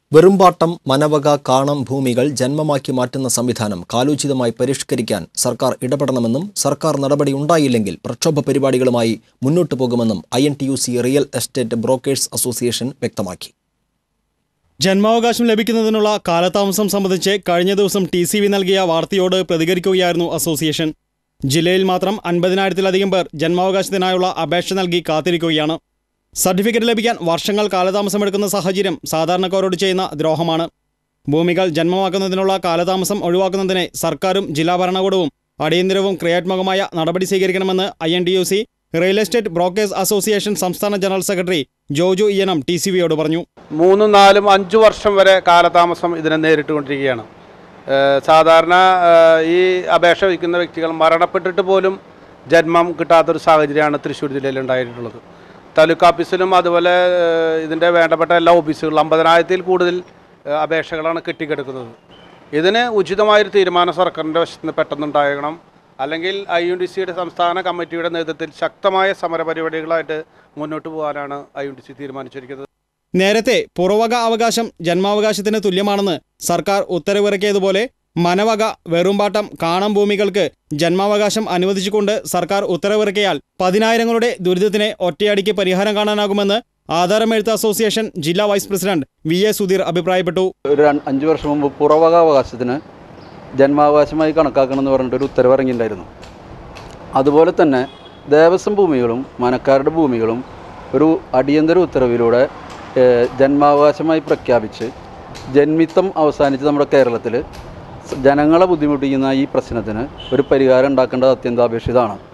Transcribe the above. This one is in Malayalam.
വെറുമ്പാട്ടം മനവക കാണം ഭൂമികൾ ജന്മമാക്കി മാറ്റുന്ന സംവിധാനം കാലോചിതമായി പരിഷ്കരിക്കാൻ സർക്കാർ ഇടപെടണമെന്നും സർക്കാർ നടപടി ഉണ്ടായില്ലെങ്കിൽ പ്രക്ഷോഭ പരിപാടികളുമായി മുന്നോട്ടു പോകുമെന്നും I N T U C real estate brokers association വ്യക്തമാക്കി ജന്മാവകാശം ലഭിക്കുന്നതിനുള്ള കാലതാമസം സംബന്ധിച്ച് കഴിഞ്ഞ ദിവസം ടി സി വി നൽകിയ വാർത്തയോട് പ്രതികരിക്കുകയായിരുന്നു അസോസിയേഷൻ ജില്ലയിൽ മാത്രം അൻപതിനായിരത്തിലധികം പേർ ജന്മാവകാശത്തിനായുള്ള അപേക്ഷ നൽകി കാത്തിരിക്കുകയാണ് സർട്ടിഫിക്കറ്റ് ലഭിക്കാൻ വർഷങ്ങൾ കാലതാമസമെടുക്കുന്ന സാഹചര്യം സാധാരണക്കാരോട് ചെയ്യുന്ന ദ്രോഹമാണ് ഭൂമികൾ ജന്മമാക്കുന്നതിനുള്ള കാലതാമസം ഒഴിവാക്കുന്നതിന് സർക്കാരും ജില്ലാ ഭരണകൂടവും അടിയന്തരവും ക്രിയാത്മകമായ നടപടി സ്വീകരിക്കണമെന്ന് I N D U C real estate brokers association സംസ്ഥാന ജനറൽ സെക്രട്ടറി ജോജു ഇയനം ടി സി വിയോട് പറഞ്ഞു മൂന്നും നാലും അഞ്ചു വർഷം വരെ കാലതാമസം ഇതിനെ നേരിട്ടുകൊണ്ടിരിക്കുകയാണ് ഏഹ് സാധാരണ ഏഹ് ഈ അപേക്ഷ വയ്ക്കുന്ന വ്യക്തികൾ മരണപ്പെട്ടിട്ട് പോലും ജന്മം കിട്ടാത്തൊരു സാഹചര്യമാണ് തൃശ്ശൂർ ജില്ലയിൽ ഉണ്ടായിട്ടുള്ളത് താലൂക്ക് ഓഫീസിലും അതുപോലെ ഏഹ് ഇതിൻ്റെ വേണ്ടപ്പെട്ട എല്ലാ ഓഫീസുകളിലും അമ്പതിനായിരത്തിൽ കൂടുതൽ ഏഹ് അപേക്ഷകളാണ് കെട്ടിക്കിടക്കുന്നത് ഇതിന് ഉചിതമായൊരു തീരുമാനം സർക്കാരിൻ്റെ വശത്ത് നിന്ന് പെട്ടെന്നുണ്ടാകണം അല്ലെങ്കിൽ ഐ യു ഡി സിയുടെ സംസ്ഥാന കമ്മിറ്റിയുടെ നേതൃത്വത്തിൽ ശക്തമായ സമരപരിപാടികളായിട്ട് മുന്നോട്ട് പോകാനാണ് ഐ യു ഡി സി തീരുമാനിച്ചിരിക്കുന്നത് നേരത്തെ പുറവക അവകാശം ജന്മാവകാശത്തിന് തുല്യമാണെന്ന് സർക്കാർ ഉത്തരവിറക്കിയതുപോലെ മനവക വെറുമ്പാട്ടം കാണം ഭൂമികൾക്ക് ജന്മാവകാശം അനുവദിച്ചുകൊണ്ട് സർക്കാർ ഉത്തരവിറക്കിയാൽ പതിനായിരങ്ങളുടെ ദുരിതത്തിന് ഒറ്റയടിക്ക് പരിഹാരം കാണാനാകുമെന്ന് ആധാരമെഴുത്ത് അസോസിയേഷൻ ജില്ലാ vice president V A Sudheer അഭിപ്രായപ്പെട്ടു ഒരു രണ്ട് അഞ്ച് വർഷം മുമ്പ് പുറവകാവകാശത്തിന് ജന്മാവകാശമായി കണക്കാക്കണമെന്ന് പറഞ്ഞിട്ടൊരു ഉത്തരവ് ഇറങ്ങിയിട്ടുണ്ടായിരുന്നു അതുപോലെ തന്നെ ദേവസ്വം ഭൂമികളും മനക്കാരുടെ ഭൂമികളും ഒരു അടിയന്തര ഉത്തരവിലൂടെ ഏഹ്, ജന്മാവകാശമായി പ്രഖ്യാപിച്ച് ജന്മിത്തം അവസാനിച്ച് നമ്മുടെ കേരളത്തിൽ ജനങ്ങളെ ബുദ്ധിമുട്ടിക്കുന്ന ഈ പ്രശ്നത്തിന് ഒരു പരിഹാരം ഉണ്ടാക്കേണ്ടത് അത്യന്താപേക്ഷിതമാണ്